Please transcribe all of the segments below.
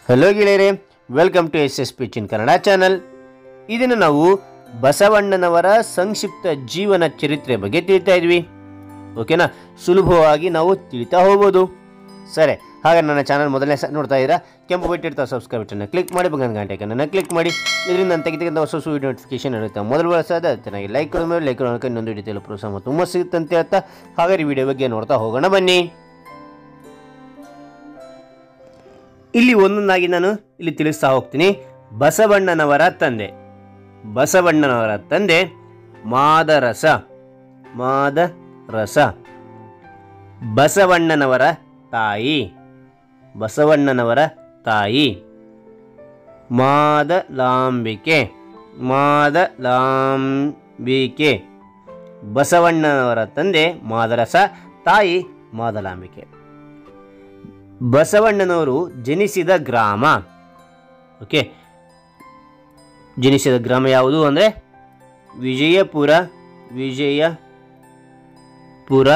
hello ಗೆಳೆಯರೆ welcome to S S P ಚಿನ್ Kannada channel ಇದನ್ನು ನಾವು ಬಸವಣ್ಣನವರ ಸಂಕ್ಷಿಪ್ತ ಜೀವನ ಚರಿತ್ರೆ ಬಗ್ಗೆ ತಿಳಿತಾ ಇದ್ವಿ ಓಕೆನಾ ಸುಲಭವಾಗಿ ನಾವು ತಿಳಿತಾ ಹೋಗ್ಬೋದು ಸರಿ ಹಾಗೆ ನನ್ನ ಚಾನಲ್ ಮೊದಲನೇ ಸ ನೋಡ್ತಾ ಇದ್ದೀರಾ ಕೆಂಪು ಬಿಟ್ಟಿರ್ತಾ ಸಬ್ಸ್ಕ್ರೈಬ್ ಬಟನ್ನ ಕ್ಲಿಕ್ ಮಾಡಿ ಬಂಗನ್ ಗಂಟೆಕನ್ನು ಕ್ಲಿಕ್ ಮಾಡಿ ಇದರಿಂದ ನಾನು ತೆಗೆದ ಹೊಸ ಹೊಸ ವಿಡಿಯೋ ನೋಟಿಫಿಕೇಶನ್ ಇರುತ್ತೆ ಮೊದಲು ಬಳಸೋದ ಚೆನ್ನಾಗಿ ಲೈಕ್ ಕೊಡೋ ಮೇಲೆ ಲೈಕ್ ಕೊಡೋಕೆ ಇನ್ನೊಂದು ವಿಡಿಯೋ ಪ್ರೋತ್ಸಾಹ ತುಂಬ ಸಿಗುತ್ತೆ ಅಂತ ಹೇಳ್ತಾ ಹಾಗಾದ್ರೆ ಈ ವಿಡಿಯೋ ಬಗ್ಗೆ ನೋಡ್ತಾ ಹೋಗೋಣ ಬನ್ನಿ ಇಲ್ಲಿ ಒಂದೊಂದಾಗಿ ನಾನು ಇಲ್ಲಿ ತಿಳಿಸ್ತಾ ಹೋಗ್ತೀನಿ ಬಸವಣ್ಣನವರ ತಂದೆ ಬಸವಣ್ಣನವರ ತಂದೆ ಮಾದರಸ ಮಾದರಸ ಬಸವಣ್ಣನವರ ತಾಯಿ ಬಸವಣ್ಣನವರ ತಾಯಿ ಮಾದಲಾಂಬಿಕೆ ಮಾದಲಾಂಬಿಕೆ ಬಸವಣ್ಣನವರ ತಂದೆ ಮಾದರಸ ತಾಯಿ ಮಾದಲಾಂಬಿಕೆ ಬಸವಣ್ಣನವರು ಜನಿಸಿದ ಗ್ರಾಮ ಓಕೆ ಜನಿಸಿದ ಗ್ರಾಮ ಯಾವುದು ಅಂದರೆ ವಿಜಯಪುರ ವಿಜಯಪುರ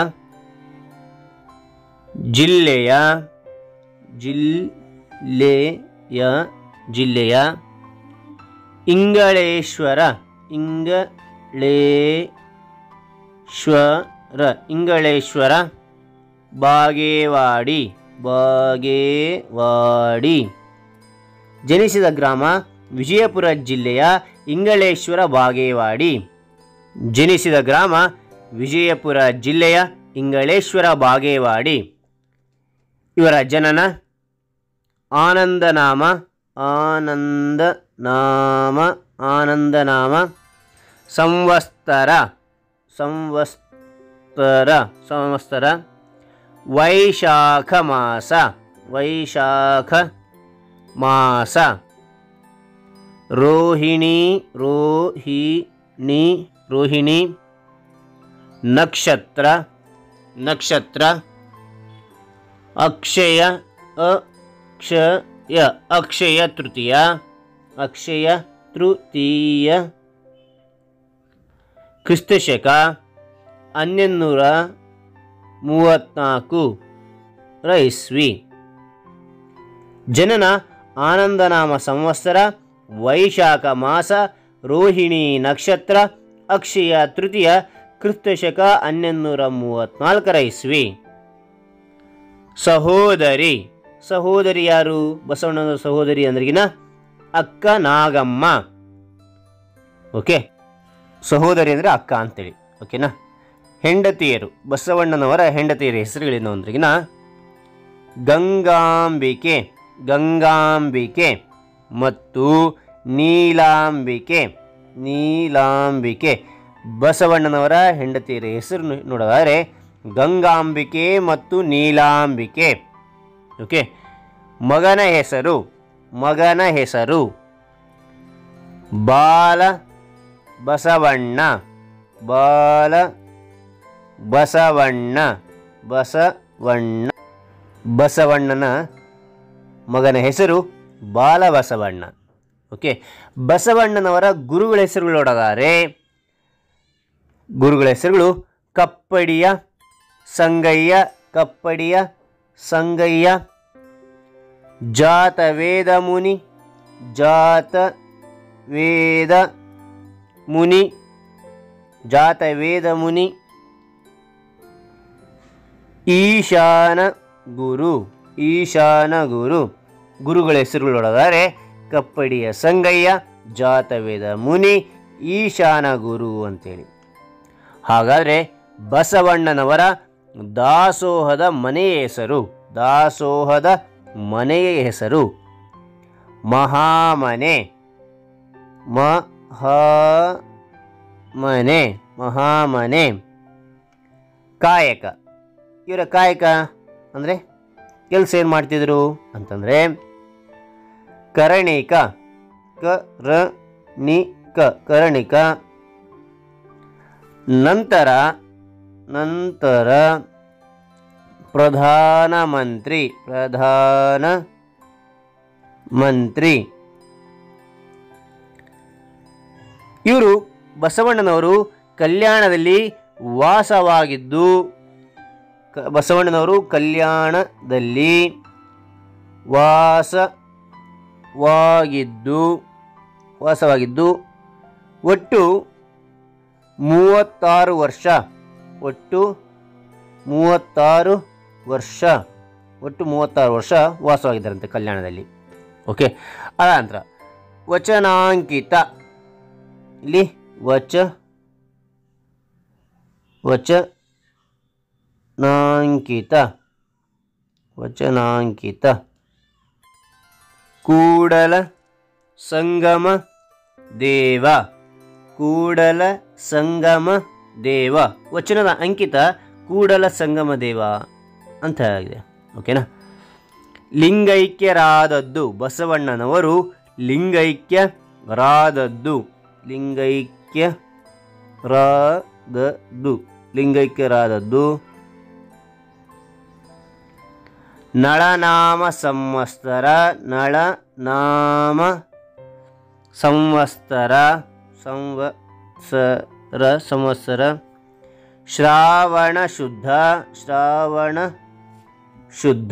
ಜಿಲ್ಲೆಯ ಜಿಲ್ಲೆಯ ಜಿಲ್ಲೆಯ ಇಂಗಳೇಶ್ವರ ಇಂಗಳೇಶ್ವರ ಇಂಗಳೇಶ್ವರ ಬಾಗೇವಾಡಿ ಬಾಗೇವಾಡಿ ಜನಿಸಿದ ಗ್ರಾಮ ವಿಜಯಪುರ ಜಿಲ್ಲೆಯ ಇಂಗಳೇಶ್ವರ ಬಾಗೇವಾಡಿ ಜನಿಸಿದ ಗ್ರಾಮ ವಿಜಯಪುರ ಜಿಲ್ಲೆಯ ಇಂಗಳೇಶ್ವರ ಬಾಗೇವಾಡಿ ಇವರ ಜನನ ಆನಂದನಾಮ ಆನಂದನಾಮ ಆನಂದನಾಮ ಸಂವತ್ಸರ ಸಂವತ್ಸರ ಸಂವತ್ಸರ ವೈಶಾಖ ಮಾಸ ವೈಶಾಖ ಮಾಸ ರೋಹಿಣಿ ರೋಹಿಣಿ ರೋಹಿಣಿ ನಕ್ಷತ್ರ ನಕ್ಷತ್ರ ಅಕ್ಷಯ ಅಕ್ಷಯ ಅಕ್ಷಯ ತೃತೀಯ ಅಕ್ಷಯ ತೃತೀಯ ಕ್ರಿಸ್ತಶಕ ಹನ್ನೊಂದುನೂರ ಮೂವತ್ತ್ನಾಲ್ಕು ರ ಇಸ್ವಿ ಜನನ ಆನಂದನಾಮ ಸಂವತ್ಸರ ವೈಶಾಖ ಮಾಸ ರೋಹಿಣಿ ನಕ್ಷತ್ರ ಅಕ್ಷಯ ತೃತೀಯ ಕ್ರಿಸ್ತಶಕ ಹನ್ನೊಂದುನೂರ ಮೂವತ್ತ್ನಾಲ್ಕರ ಇಸ್ವಿ ಸಹೋದರಿ ಸಹೋದರಿ ಯಾರು ಬಸವಣ್ಣನ ಸಹೋದರಿ ಅಂದ್ರಿಗಿನ ಅಕ್ಕ ನಾಗಮ್ಮ ಓಕೆ ಸಹೋದರಿ ಅಂದರೆ ಅಕ್ಕ ಅಂತೇಳಿ ಓಕೆನಾ ಹೆಂಡತಿಯರು ಬಸವಣ್ಣನವರ ಹೆಂಡತಿಯರ ಹೆಸರುಗಳೇನು ಅಂದ್ರಿಗಿನ ಗಂಗಾಂಬಿಕೆ ಗಂಗಾಂಬಿಕೆ ಮತ್ತು ನೀಲಾಂಬಿಕೆ ನೀಲಾಂಬಿಕೆ ಬಸವಣ್ಣನವರ ಹೆಂಡತಿಯರ ಹೆಸರು ನೋಡೋದಾದರೆ ಗಂಗಾಂಬಿಕೆ ಮತ್ತು ನೀಲಾಂಬಿಕೆ ಓಕೆ ಮಗನ ಹೆಸರು ಮಗನ ಹೆಸರು ಬಾಲ ಬಸವಣ್ಣ ಬಾಲ ಬಸವಣ್ಣ ಬಸವಣ್ಣ ಬಸವಣ್ಣನ ಮಗನ ಹೆಸರು ಬಾಲಬಸವಣ್ಣ ಓಕೆ ಬಸವಣ್ಣನವರ ಗುರುಗಳ ಹೆಸರುಗಳು ನೋಡೋದಾದರೆ ಗುರುಗಳ ಹೆಸರುಗಳು ಕಪ್ಪಡಿಯ ಸಂಗಯ್ಯ ಕಪ್ಪಡಿಯ ಸಂಗಯ್ಯ ಜಾತ ವೇದ ಮುನಿ ಜಾತ ವೇದ ಮುನಿ ಜಾತ ವೇದ ಮುನಿ ಈಶಾನ ಗುರು ಈಶಾನ ಗುರು ಗುರುಗಳ ಹೆಸರುಗಳು ನೋಡೋದಾದರೆ ಕಪ್ಪಡಿಯ ಸಂಗಯ್ಯ ಜಾತವೇದ ಮುನಿ ಈಶಾನ ಗುರು ಅಂತೇಳಿ ಹಾಗಾದರೆ ಬಸವಣ್ಣನವರ ದಾಸೋಹದ ಮನೆಯ ಹೆಸರು ದಾಸೋಹದ ಮನೆಯ ಹೆಸರು ಮಹಾಮನೆ ಮಹಾಮನೆ ಮಹಾಮನೆ ಕಾಯಕ ಇವರ ಕಾಯಕ ಅಂದರೆ ಕೆಲಸ ಏನು ಮಾಡ್ತಿದ್ರು ಅಂತಂದರೆ ಕರಣಿಕ ಕ ರ ನಿ ಕ ಕರಣಿಕ ನಂತರ ನಂತರ ಪ್ರಧಾನಮಂತ್ರಿ ಪ್ರಧಾನ ಮಂತ್ರಿ ಇವರು ಬಸವಣ್ಣನವರು ಕಲ್ಯಾಣದಲ್ಲಿ ವಾಸವಾಗಿದ್ದು ಕ- ಬಸವಣ್ಣನವರು ಕಲ್ಯಾಣದಲ್ಲಿ ವಾಸ ವಾಸವಾಗಿದ್ದು ವಾಸವಾಗಿದ್ದು ಒಟ್ಟು ಮೂವತ್ತಾರು ವರ್ಷ ಒಟ್ಟು ಮೂವತ್ತಾರು ವರ್ಷ ಒಟ್ಟು ಮೂವತ್ತಾರು ವರ್ಷ ವಾಸವಾಗಿದ್ದಾರಂತೆ ಕಲ್ಯಾಣದಲ್ಲಿ ಓಕೆ ಅದ ನಂತರ ವಚನಾಂಕಿತ ಇಲ್ಲಿ ವಚ ವಚನಾಂಕಿತ ವಚನಾಂಕಿತ ಕೂಡಲ ಸಂಗಮ ದೇವ ಕೂಡಲ ಸಂಗಮ ದೇವ ವಚನದ ಅಂಕಿತ ಕೂಡಲ ಸಂಗಮ ದೇವ ಅಂತ ಆಗಿದೆ ಓಕೆನಾ ಲಿಂಗೈಕ್ಯರಾದದ್ದು ಬಸವಣ್ಣನವರು ಲಿಂಗೈಕ್ಯರಾದದ್ದು ಲಿಂಗೈಕ್ಯರಾದದ್ದು ಲಿಂಗೈಕ್ಯರಾದದ್ದು ನಳನಾಮ ಸಂವತ್ಸರ ನಳನಾಮ ಸಂವತ್ಸರ ಸಂವತ್ಸರ ಸಂವತ್ಸರ ಶ್ರಾವಣ ಶುದ್ಧ ಶ್ರಾವಣ ಶುದ್ಧ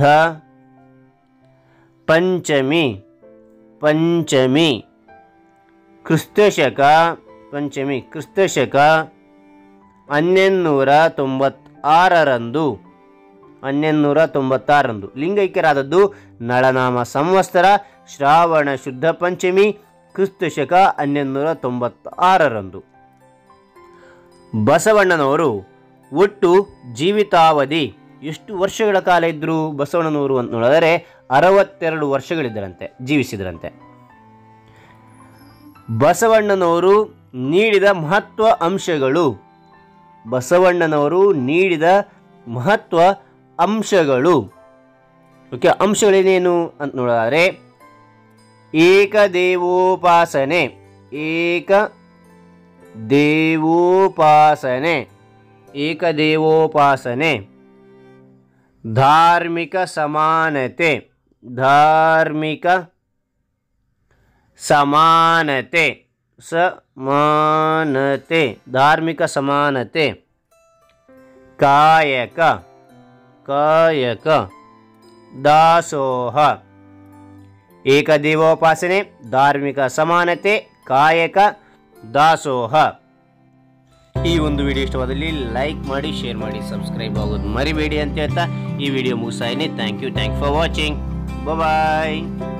ಪಂಚಮಿ ಪಂಚಮಿ ಕ್ರಿಸ್ತಶಕ ಪಂಚಮಿ ಕ್ರಿಸ್ತಶಕ ಹನ್ನೆನ್ನೂರ ತೊಂಬತ್ತಾರರಂದು ಹನ್ನೆನ್ನೂರ ತೊಂಬತ್ತಾರರಂದು ಲಿಂಗೈಕ್ಯರಾದದ್ದು ನಳನಾಮ ಸಂವತ್ಸರ ಶ್ರಾವಣ ಶುದ್ಧ ಪಂಚಮಿ ಕ್ರಿಸ್ತಶಕ ಹನ್ನೆನ್ನೂರ ತೊಂಬತ್ತಾರರಂದು ಬಸವಣ್ಣನವರು ಒಟ್ಟು ಜೀವಿತಾವಧಿ ಎಷ್ಟು ವರ್ಷಗಳ ಕಾಲ ಇದ್ದರು ಬಸವಣ್ಣನವರು ಅಂತ ನೋಡಿದರೆ ಅರವತ್ತೆರಡು ವರ್ಷಗಳಿದ್ದರಂತೆ ಜೀವಿಸಿದರಂತೆ ಬಸವಣ್ಣನವರು ನೀಡಿದ ಮಹತ್ವ ಅಂಶಗಳು ಬಸವಣ್ಣನವರು ನೀಡಿದ ಮಹತ್ವ ಅಂಶಗಳು ಓಕೆ ಅಂಶಗಳೇನೇನು ಅಂತ ನೋಡಿದ್ರೆ ಏಕದೇವೋಪಾಸನೆ ಏಕ ದೇವೋಪಾಸನೆ ಏಕದೇವೋಪಾಸನೆ ಧಾರ್ಮಿಕ ಸಮಾನತೆ ಧಾರ್ಮಿಕ ಸಮಾನತೆ ಸಮಾನತೆ ಧಾರ್ಮಿಕ ಸಮಾನತೆ ಕಾಯಕ ಕಾಯಕ ದಾಸೋಹ ಏಕದೇವೋಪಾಸನೆ ಧಾರ್ಮಿಕ ಸಮಾನತೆ ಕಾಯಕ ದಾಸೋಹ ಈ ಒಂದು ವಿಡಿಯೋ ಇಷ್ಟವಾದಲ್ಲಿ ಲೈಕ್ ಮಾಡಿ ಶೇರ್ ಮಾಡಿ ಸಬ್ಸ್ಕ್ರೈಬ್ ಆಗೋದು ಮರಿಬೇಡಿ ಅಂತ ಹೇಳ್ತಾ ಈ ವಿಡಿಯೋ ಮುಗಿಸಾಯಿನಿ thank you thank for watching bye